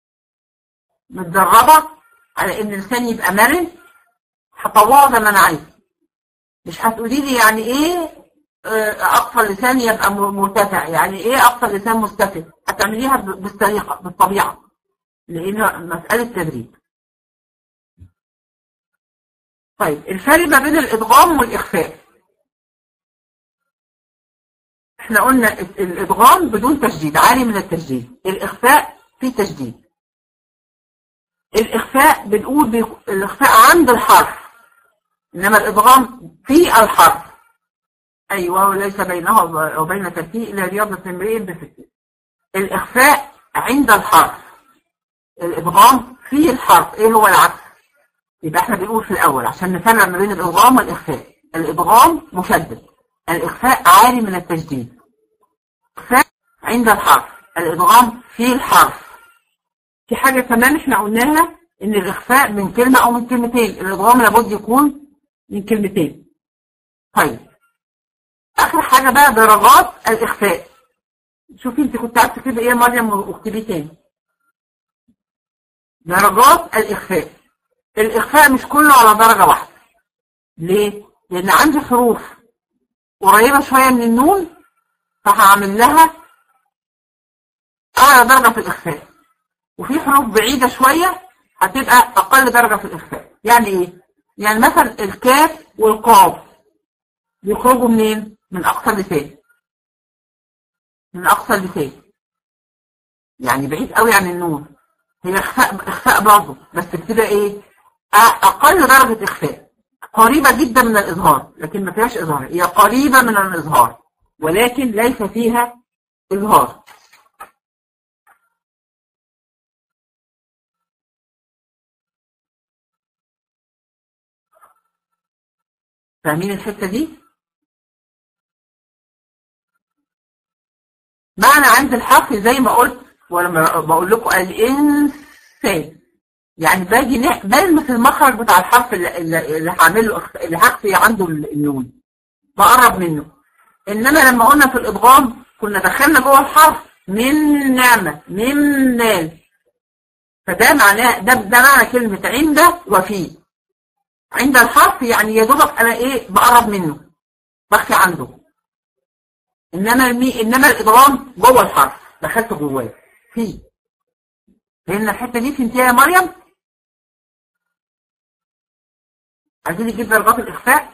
متدربة على ان لساني يبقى مرن هطوعه زي ما انا عايزه مش هتقولي لي يعني ايه اقصى اللسان يبقى مرتفع يعني ايه اقصى اللسان مستفل هتعمليها بالطريقة بالطبيعة لان مسألة تدريب طيب الفرق ما بين الادغام والاخفاء احنا قلنا الادغام بدون تشديد عالي من التشديد الاخفاء فيه تشديد الاخفاء بنقول بي... الاخفاء عند الحرف انما الادغام في الحرف ايوه وليس بينه وبين تركيه الا رياضه امرئ بفتيه الاخفاء عند الحرف الادغام في الحرف ايه هو العكس يبقى احنا بنقول في الاول عشان نفرق ما بين الادغام والاخفاء الادغام مشدد الاخفاء عالي من التشديد الاخفاء عند الحرف الادغام في الحرف في حاجة كمان احنا قلناها ان الاخفاء من كلمة او من كلمتين الادغام لابد يكون من كلمتين طيب اخر حاجة بقى درجات الاخفاء شوفي انت كنت عايزه تكتبي ايه يا مريم واكتبي تاني درجات الاخفاء الاخفاء مش كله على درجة واحدة ليه؟ لان عندي حروف قريبة شوية من النون فهعمل لها اعلى درجة في الاخفاء وفي حروف بعيدة شوية هتبقى اقل درجة في الاخفاء يعني ايه؟ يعني مثلا الكاف والقاف بيخرجوا منين؟ من اقصى اللسان من اقصى اللسان يعني بعيد قوي عن النون هي اخفاء اخفاء برضه بس بتبقى ايه؟ اقل درجة اخفاء قريبة جدا من الاظهار لكن ما فيهاش اظهار هي قريبة من الاظهار ولكن ليس فيها اظهار فاهمين الحتة دي؟ معنى عند الحرف زي ما قلت ولما بقول لكم الانسان يعني باجي ن- بلمس المخرج بتاع الحرف اللي, اللي اللي هعمل له إخ- اللي هخفي عنده النون بقرب منه انما لما قلنا في الادغام كنا دخلنا جوه الحرف من نعمه من نال فده معناه ده ده معنى كلمه عند وفي عند الحرف يعني يا دوبك انا ايه بقرب منه بخفي عنده انما المي انما الادغام جوه الحرف دخلت جواه في فهمنا الحته دي فهمتيها يا مريم عايزين نجيب درجات الاخفاء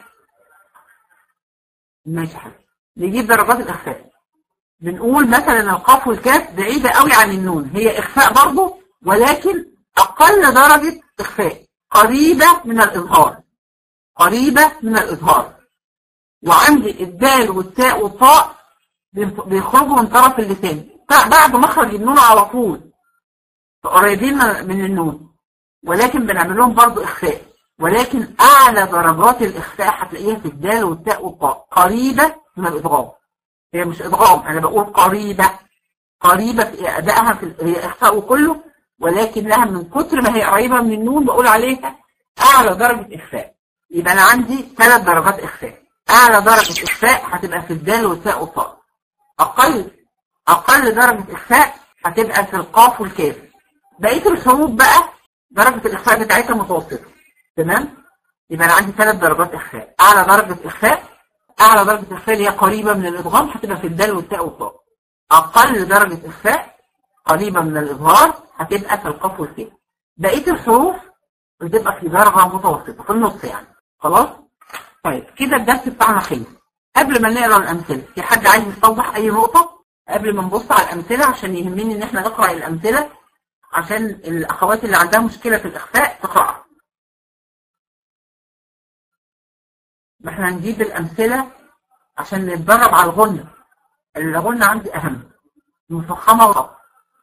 ماشي يا حبيبي نجيب درجات الاخفاء بنقول مثلا القاف والكاف بعيده قوي عن النون هي اخفاء برضه ولكن اقل درجه اخفاء قريبه من الاظهار قريبه من الاظهار وعندي الدال والتاء والطاء بيخرجوا من طرف اللسان بعد مخرج النون على طول قريبين من النون ولكن بنعمل لهم برضو اخفاء ولكن اعلى درجات الاخفاء هتلاقيها في الدال والتاء والطاء قريبه من الادغام هي مش ادغام انا بقول قريبه قريبه في ادائها في هي اخفاء كله ولكن لها من كتر ما هي قريبه من النون بقول عليها اعلى درجه اخفاء يبقى انا عندي ثلاث درجات اخفاء اعلى درجه اخفاء هتبقى في الدال والتاء والطاء اقل اقل درجه اخفاء هتبقى في القاف والكاف بقيه الحروف بقى درجه الاخفاء بتاعتها متوسطه تمام يبقى انا عندي ثلاث درجات اخفاء اعلى درجه اخفاء اعلى درجه اخفاء اللي هي قريبه من الادغام هتبقى في الدال والتاء والطاء اقل درجه اخفاء قريبه من الاظهار هتبقى في القاف والكاف بقيه الحروف بتبقى في درجه متوسطه في النص يعني خلاص طيب كده الدرس بتاعنا خلص قبل ما نقرا الامثله في حد عايز يستوضح اي نقطه قبل ما نبص على الامثله عشان يهمني ان احنا نقرا الامثله عشان الاخوات اللي عندها مشكله في الاخفاء تقراها ما احنا هنجيب الامثله عشان نتدرب على الغنه الغنه عندي اهم مفخمه ورق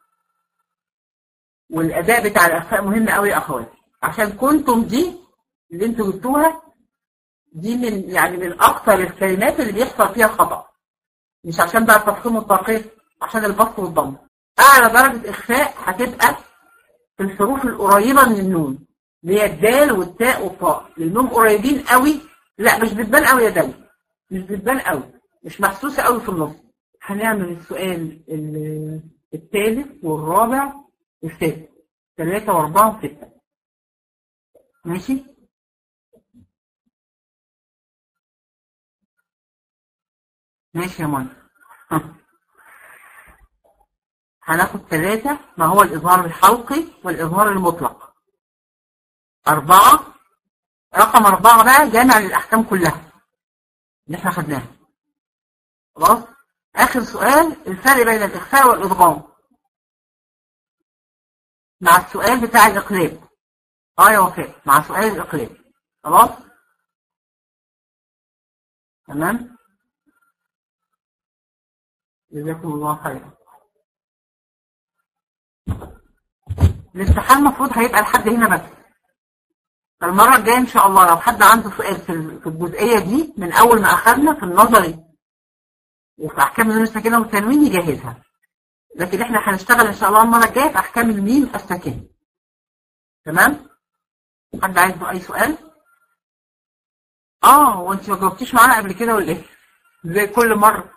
والاداء بتاع الاخفاء مهم قوي يا اخواتي عشان كنتم دي اللي انتوا جبتوها دي من يعني من اكثر الكلمات اللي بيحصل فيها خطا مش عشان بقى التفخيم والترقيق عشان البسط والضم اعلى درجه اخفاء هتبقى في الحروف القريبه من النون اللي هي الدال والتاء والطاء لانهم قريبين قوي لا مش بتبان قوي يا دالي مش بتبان قوي مش محسوسه قوي في النص هنعمل السؤال الثالث والرابع والسادس ثلاثة وأربعة وستة ماشي ماشي يا ماي هناخد ثلاثة ما هو الإظهار الحلقي والإظهار المطلق أربعة رقم أربعة بقى جامع للأحكام كلها اللي احنا خدناها خلاص آخر سؤال الفرق بين الإخفاء والإضغام مع السؤال بتاع الإقلاب اه يا وفاء مع سؤال الإقلاب خلاص تمام جزاكم الله خيرا الامتحان المفروض هيبقى لحد هنا بس المرة الجاية إن شاء الله لو حد عنده سؤال في الجزئية دي من أول ما أخذنا في النظري وفي أحكام النون الساكنة والتنوين يجهزها لكن إحنا هنشتغل إن شاء الله المرة الجاية في أحكام الميم الساكنة تمام؟ حد عايز أي سؤال؟ آه وأنت ما جاوبتيش معانا قبل كده ولا إيه؟ زي كل مرة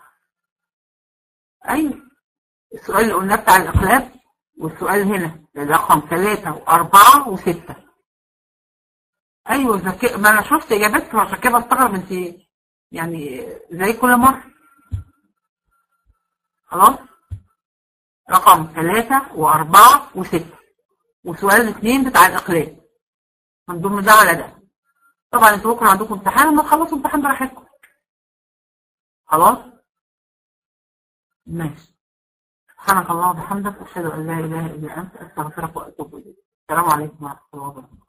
أيوه السؤال اللي قلناه بتاع الإقلاب والسؤال هنا رقم ثلاثة وأربعة وستة أيوة ذكي ما أنا شفت إجابات عشان كده بستغرب أنت يعني زي كل مرة خلاص رقم ثلاثة وأربعة وستة وسؤال الاثنين بتاع الإقلاب هنضم ده على ده طبعا انتوا بكرة عندكم امتحان لما تخلصوا امتحان براحتكم خلاص ماشي سبحانك اللهم وبحمدك أشهد أن لا إله إلا أنت أستغفرك وأتوب إليك السلام عليكم ورحمة الله وبركاته